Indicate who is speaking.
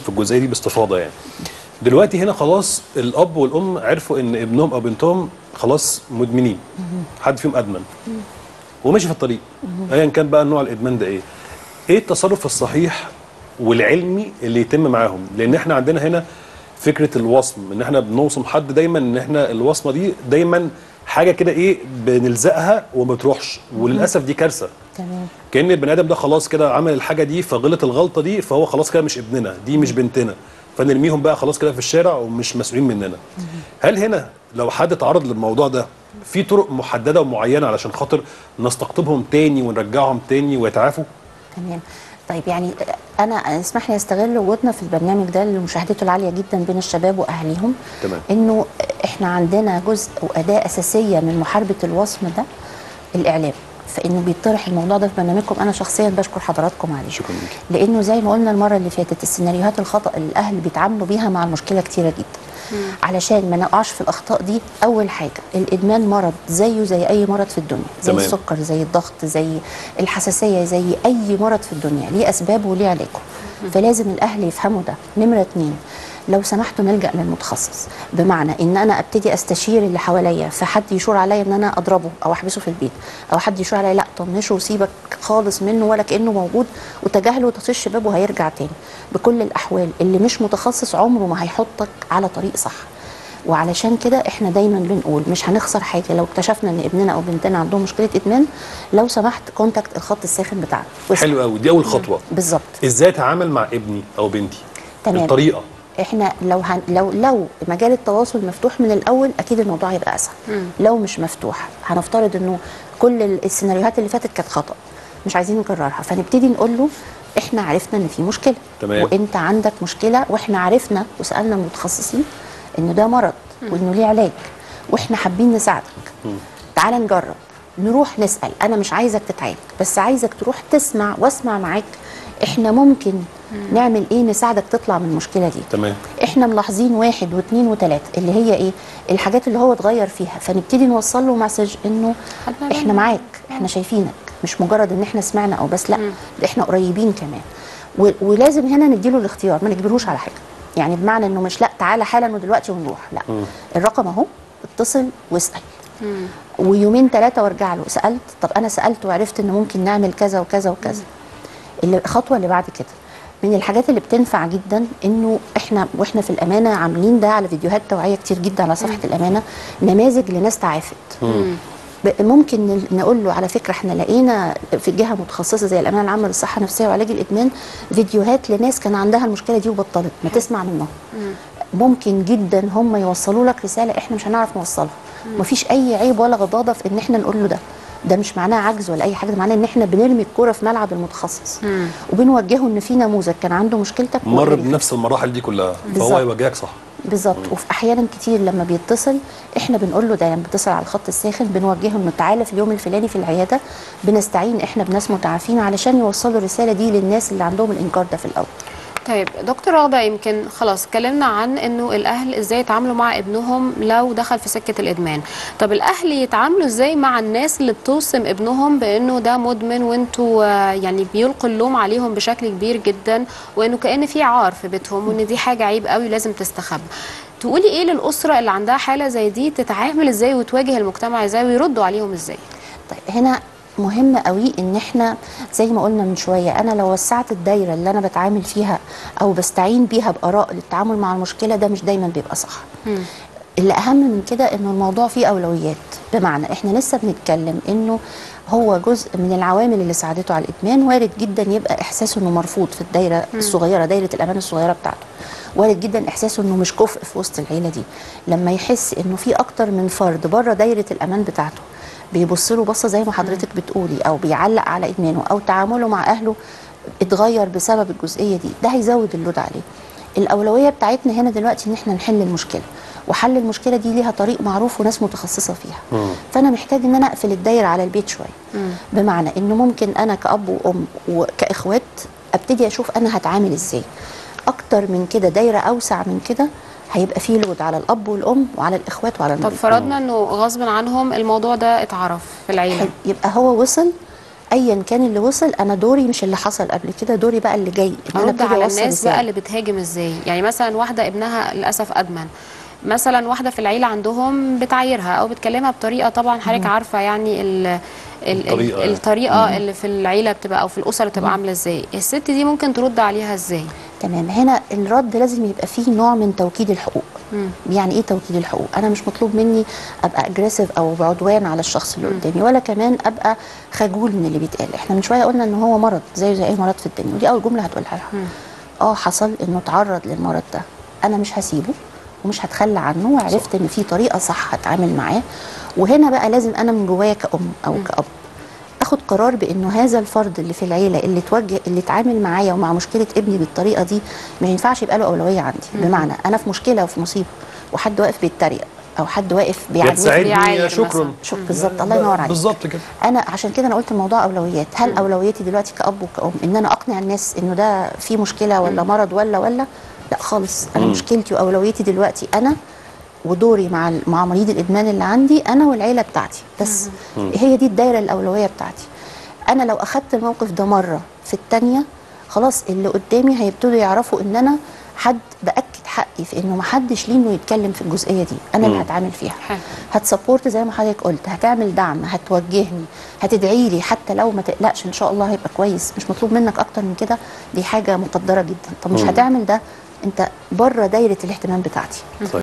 Speaker 1: في الجزئيه دي باستفاضه يعني دلوقتي هنا خلاص الاب والام عرفوا ان ابنهم او بنتهم خلاص مدمنين حد فيهم ادمن وماشي في الطريق ايا كان بقى نوع الادمان ده ايه ايه التصرف الصحيح والعلمي اللي يتم معاهم لان احنا عندنا هنا فكره الوصم ان احنا بنوصم حد دايما ان احنا الوصمه دي دايما حاجه كده ايه بنلزقها وما بتروحش وللاسف دي كارثه
Speaker 2: تمام
Speaker 1: كان البني ادم ده خلاص كده عمل الحاجه دي فغلط الغلطه دي فهو خلاص كده مش ابننا دي مش بنتنا فنرميهم بقى خلاص كده في الشارع ومش مسؤولين مننا هل هنا لو حد اتعرض للموضوع ده في طرق محدده ومعينه علشان خاطر نستقطبهم تاني ونرجعهم تاني ويتعافوا
Speaker 2: تمام طيب يعني انا اسمح لي استغل وجودنا في البرنامج ده اللي مشاهدته العاليه جدا بين الشباب واهاليهم
Speaker 1: تمام.
Speaker 2: انه احنا عندنا جزء واداه اساسيه من محاربه الوصم ده الاعلام فانه بيطرح الموضوع ده في برنامجكم انا شخصيا بشكر حضراتكم عليه
Speaker 1: شكرا ليكي.
Speaker 2: لانه زي ما قلنا المره اللي فاتت السيناريوهات الخطا اللي الاهل بيتعاملوا بيها مع المشكله كتيره جدا علشان ما نقعش في الاخطاء دي اول حاجه الادمان مرض زيه زي اي مرض في الدنيا زي
Speaker 1: تمام.
Speaker 2: السكر زي الضغط زي الحساسيه زي اي مرض في الدنيا ليه اسبابه وليه علاجه فلازم الاهل يفهموا ده نمره اتنين لو سمحتوا نلجا للمتخصص بمعنى ان انا ابتدي استشير اللي حواليا فحد يشور عليا ان انا اضربه او احبسه في البيت او حد يشور عليا لا طنشه وسيبك خالص منه ولا كانه موجود وتجاهله وتطش بابه هيرجع تاني بكل الاحوال اللي مش متخصص عمره ما هيحطك على طريق صح وعلشان كده احنا دايما بنقول مش هنخسر حاجه لو اكتشفنا ان ابننا او بنتنا عندهم مشكله ادمان لو سمحت كونتاكت الخط الساخن بتاعنا واسأل.
Speaker 1: حلو قوي دي اول خطوه
Speaker 2: بالظبط
Speaker 1: ازاي اتعامل مع ابني او بنتي
Speaker 2: تمام.
Speaker 1: الطريقه
Speaker 2: احنا لو هن لو لو مجال التواصل مفتوح من الاول اكيد الموضوع هيبقى اسهل لو مش مفتوح هنفترض انه كل ال- السيناريوهات اللي فاتت كانت خطا مش عايزين نكررها فنبتدي نقول له احنا عرفنا ان في مشكله
Speaker 1: تمام.
Speaker 2: وانت عندك مشكله واحنا عرفنا وسالنا المتخصصين انه ده مرض وانه ليه علاج واحنا حابين نساعدك تعال نجرب نروح نسال انا مش عايزك تتعالج بس عايزك تروح تسمع واسمع معاك احنا ممكن نعمل ايه نساعدك تطلع من المشكله دي
Speaker 1: تمام
Speaker 2: احنا ملاحظين واحد واثنين وثلاثه اللي هي ايه الحاجات اللي هو اتغير فيها فنبتدي نوصل له مسج انه
Speaker 3: خدنا
Speaker 2: احنا
Speaker 3: بالنا.
Speaker 2: معاك احنا شايفينك مش مجرد ان احنا سمعنا او بس لا ده احنا قريبين كمان و- ولازم هنا نديله الاختيار ما نجبروش على حاجه يعني بمعنى انه مش لا تعالى حالا ودلوقتي ونروح لا الرقم اهو اتصل واسال ويومين ثلاثه وارجع له سالت طب انا سالت وعرفت ان ممكن نعمل كذا وكذا وكذا اللي الخطوه اللي بعد كده من الحاجات اللي بتنفع جدا انه احنا واحنا في الامانه عاملين ده على فيديوهات توعيه كتير جدا على صفحه الامانه نماذج لناس تعافت ب- ممكن نل- نقول له على فكره احنا لقينا في جهه متخصصه زي الامانه العامه للصحه النفسيه وعلاج الادمان فيديوهات لناس كان عندها المشكله دي وبطلت ما تسمع منهم ممكن جدا هم يوصلوا لك رساله احنا مش هنعرف نوصلها مفيش اي عيب ولا غضاضه في ان احنا نقول له ده ده مش معناه عجز ولا اي حاجه ده معناه ان احنا بنرمي الكوره في ملعب المتخصص وبنوجهه ان في نموذج كان عنده مشكلتك
Speaker 1: مر
Speaker 2: وقدر
Speaker 1: بنفس المراحل دي كلها فهو
Speaker 2: بالظبط.
Speaker 1: يواجهك صح
Speaker 2: بالظبط وفي احيانا كتير لما بيتصل احنا بنقول له ده يعني بيتصل على الخط الساخن بنوجهه انه تعالى في اليوم الفلاني في العياده بنستعين احنا بناس متعافين علشان يوصلوا الرساله دي للناس اللي عندهم الانكار ده في الاول
Speaker 3: طيب دكتور رغده يمكن خلاص اتكلمنا عن انه الاهل ازاي يتعاملوا مع ابنهم لو دخل في سكه الادمان طب الاهل يتعاملوا ازاي مع الناس اللي بتوصم ابنهم بانه ده مدمن وانتوا آه، يعني بيلقوا اللوم عليهم بشكل كبير جدا وانه كان في عار في بيتهم وان دي حاجه عيب قوي لازم تستخبى تقولي ايه للاسره اللي عندها حاله زي دي تتعامل ازاي وتواجه المجتمع ازاي ويردوا عليهم ازاي
Speaker 2: طيب هنا مهم قوي ان احنا زي ما قلنا من شويه انا لو وسعت الدايره اللي انا بتعامل فيها او بستعين بيها باراء للتعامل مع المشكله ده مش دايما بيبقى صح اللي اهم من كده انه الموضوع فيه اولويات بمعنى احنا لسه بنتكلم انه هو جزء من العوامل اللي ساعدته على الادمان وارد جدا يبقى احساسه انه مرفوض في الدايره الصغيره دايره الامان الصغيره بتاعته وارد جدا احساسه انه مش كفء في وسط العيله دي لما يحس انه في اكتر من فرد بره دايره الامان بتاعته بيبص له بصه زي ما حضرتك بتقولي او بيعلق على ادمانه او تعامله مع اهله اتغير بسبب الجزئيه دي ده هيزود اللود عليه الاولويه بتاعتنا هنا دلوقتي ان احنا نحل المشكله وحل المشكله دي ليها طريق معروف وناس متخصصه فيها فانا محتاج ان انا اقفل الدايره على البيت شويه بمعنى انه ممكن انا كاب وام وكاخوات ابتدي اشوف انا هتعامل ازاي اكتر من كده دايره اوسع من كده هيبقى فيه لود على الاب والام وعلى الاخوات وعلى
Speaker 3: طب
Speaker 2: المريض
Speaker 3: فرضنا انه غصب عنهم الموضوع ده اتعرف في العيله
Speaker 2: حلو. يبقى هو وصل ايا كان اللي وصل انا دوري مش اللي حصل قبل كده دوري بقى اللي جاي إن أنا
Speaker 3: ارد
Speaker 2: أبتدي
Speaker 3: على
Speaker 2: أوصل
Speaker 3: الناس
Speaker 2: رسالة.
Speaker 3: بقى اللي بتهاجم ازاي يعني مثلا واحده ابنها للاسف ادمن مثلا واحده في العيله عندهم بتعايرها او بتكلمها بطريقه طبعا حضرتك عارفه يعني ال ال-
Speaker 1: الطريقة.
Speaker 3: ال- الطريقه اللي في العيله بتبقى او في الاسره بتبقى عامله ازاي الست دي ممكن ترد عليها ازاي
Speaker 2: تمام هنا الرد لازم يبقى فيه نوع من توكيد الحقوق يعني ايه توكيد الحقوق انا مش مطلوب مني ابقى اجريسيف او بعدوان على الشخص اللي قدامي ولا كمان ابقى خجول من اللي بيتقال احنا من شويه قلنا ان هو مرض زيه زي اي مرض في الدنيا ودي اول جمله هتقولها لها اه حصل انه تعرض للمرض ده انا مش هسيبه ومش هتخلى عنه وعرفت ان في طريقه صح هتعامل معاه وهنا بقى لازم انا من جوايا كأم او كأب اخد قرار بانه هذا الفرد اللي في العيله اللي توجه اللي اتعامل معايا ومع مشكله ابني بالطريقه دي ما ينفعش يبقى له اولويه عندي بمعنى انا في مشكله وفي مصيبه وحد واقف بيتريق او حد واقف
Speaker 1: يا
Speaker 2: بيعاني
Speaker 1: تساعدني
Speaker 3: بيعاير
Speaker 1: يا شكرا
Speaker 3: مثلاً.
Speaker 2: شوف بالظبط الله ينور عليك
Speaker 1: بالظبط كده
Speaker 2: انا عشان كده انا قلت الموضوع اولويات هل اولويتي دلوقتي كاب وكأم ان انا اقنع الناس انه ده في مشكله ولا مرض ولا ولا لا خالص انا مشكلتي واولويتي دلوقتي انا ودوري مع ال- مع مريض الادمان اللي عندي انا والعيله بتاعتي بس هي دي الدايره الاولويه بتاعتي انا لو اخدت الموقف ده مره في الثانيه خلاص اللي قدامي هيبتدوا يعرفوا ان انا حد باكد حقي في انه ما حدش ليه انه يتكلم في الجزئيه دي انا اللي هتعامل فيها
Speaker 3: حلو.
Speaker 2: هتسبورت زي ما حضرتك قلت هتعمل دعم هتوجهني هتدعي لي حتى لو ما تقلقش ان شاء الله هيبقى كويس مش مطلوب منك اكتر من كده دي حاجه مقدره جدا طب مش هتعمل ده انت بره دايره الاهتمام بتاعتي
Speaker 1: طيب